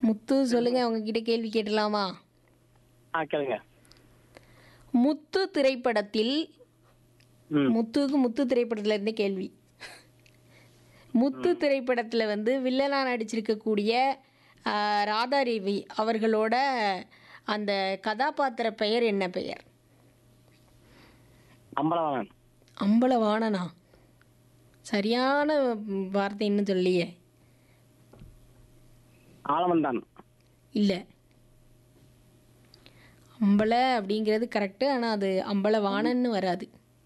முத்து சொல்லுங்க உங்ககிட்ட கேள்வி கேட்டலாமா ஆ கேளுங்க முத்து திரைப்படத்தில் ம் முத்துக்கு முத்து திரைப்படத்துல இருந்தே கேள்வி முத்து திரைப்படத்துல வந்து வில்லனா நடிச்சிருக்கக்கூடிய ஆ, ராதா ரவி அவர்களோட அந்த கதாபாத்திர பெயர் என்ன பெயர் அம்பலவாணன் அம்பலவாணனா சரியான ம், வார்த்தை இன்னும் சொல்லியே ஆலமந்தான் இல்லை அம்பல அப்படிங்கிறது கரெக்டு ஆனால் அது அம்பலவாணன்னு வராது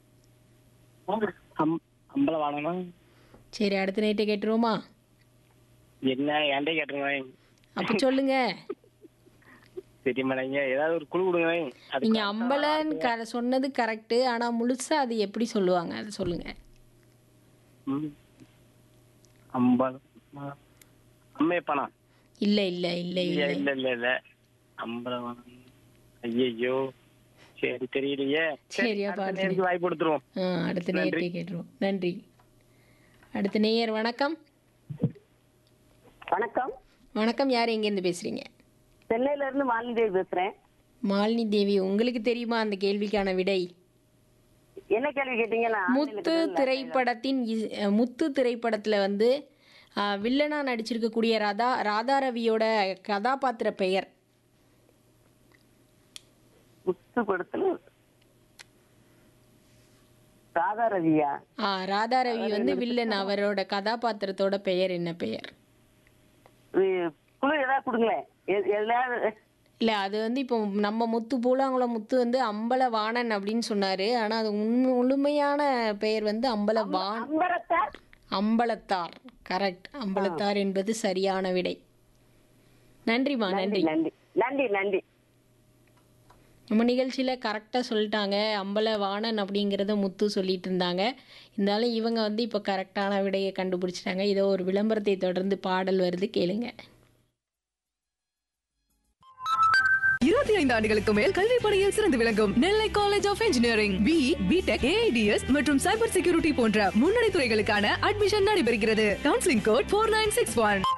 அம் அம்பலவாணனா சரி அடுத்த நைட்டை கேட்டுருவோமா என்ன என்கிட்ட கேட்டுருங்க அப்போ சொல்லுங்க சரி மேடம் ஏதாவது ஒரு குழு கொடுங்க அது நீங்கள் அம்பலன்னு க சொன்னது கரெக்டு ஆனால் முழுசாக அது எப்படி சொல்லுவாங்க அதை சொல்லுங்க ம். அம்பல அம்மையப்பனா இல்லை இல்லை இல்லை இல்ல இல்லை இல்ல இல்ல இல்ல அம்பலவாணன் ஐயையோ சரி தெரியலையே சரியா அடுத்த பாத்து நேருக்கு வாய்ப்பு கொடுத்துருவோம் ஆ அடுத்த நேயத்தை கேட்டுருவோம் நன்றி அடுத்த நேயர் வணக்கம் வணக்கம் வணக்கம் யார் எங்கேருந்து பேசுகிறீங்க சென்னையில இருந்து மாலினி தேவி பேசுறேன் மாலினி தேவி உங்களுக்கு தெரியுமா அந்த கேள்விக்கான விடை என்ன கேள்வி கேட்டீங்கன்னா முத்து திரைப்படத்தின் இ- அஹ் முத்து திரைப்படத்துல வந்து அஹ், வில்லனா நடிச்சிருக்கக்கூடிய ராதா ராதா ரவியோட கதாபாத்திர பெயர் முத்து படத்துல ராதா ரவியா ஆ, ராதா ரவி வந்து வில்லன் அவரோட கதாபாத்திரத்தோட பெயர் என்ன பெயர் இது குழு ஏதாவது கொடுங்களேன் எ- எதுலயாவது இல்ல அது வந்து இப்போ நம்ம முத்து பூலாங்குளம் முத்து வந்து அம்பலவாணன் அப்படின்னு சொன்னாரு ஆனா அது உண்மை முழுமையான பெயர் வந்து அம்பலவான் அம்பரத்தார் அம்பலத்தார் கரெக்ட் அம்பலத்தார் என்பது சரியான விடை நன்றிமா நன்றி நன்றி நன்றி நன்றி நம்ம நிகழ்ச்சியில் கரெக்டாக சொல்லிட்டாங்க அம்பலவாணன் அப்படிங்கிறத முத்து சொல்லிட்டு இருந்தாங்க இருந்தாலும் இவங்க வந்து இப்போ கரெக்டான விடையை கண்டுபிடிச்சிட்டாங்க இதோ ஒரு விளம்பரத்தை தொடர்ந்து பாடல் வருது கேளுங்க இருபத்தி ஐந்து ஆண்டுகளுக்கு மேல் கல்வி பணியில் சிறந்து விளங்கும் Nellai college of engineering B BTech AIDS மற்றும் சைபர் செக்யூரிட்டி போன்ற முன்னணி துறைகளுக்கான அட்மிஷன் நடைபெறுகிறது counselling code four nine six one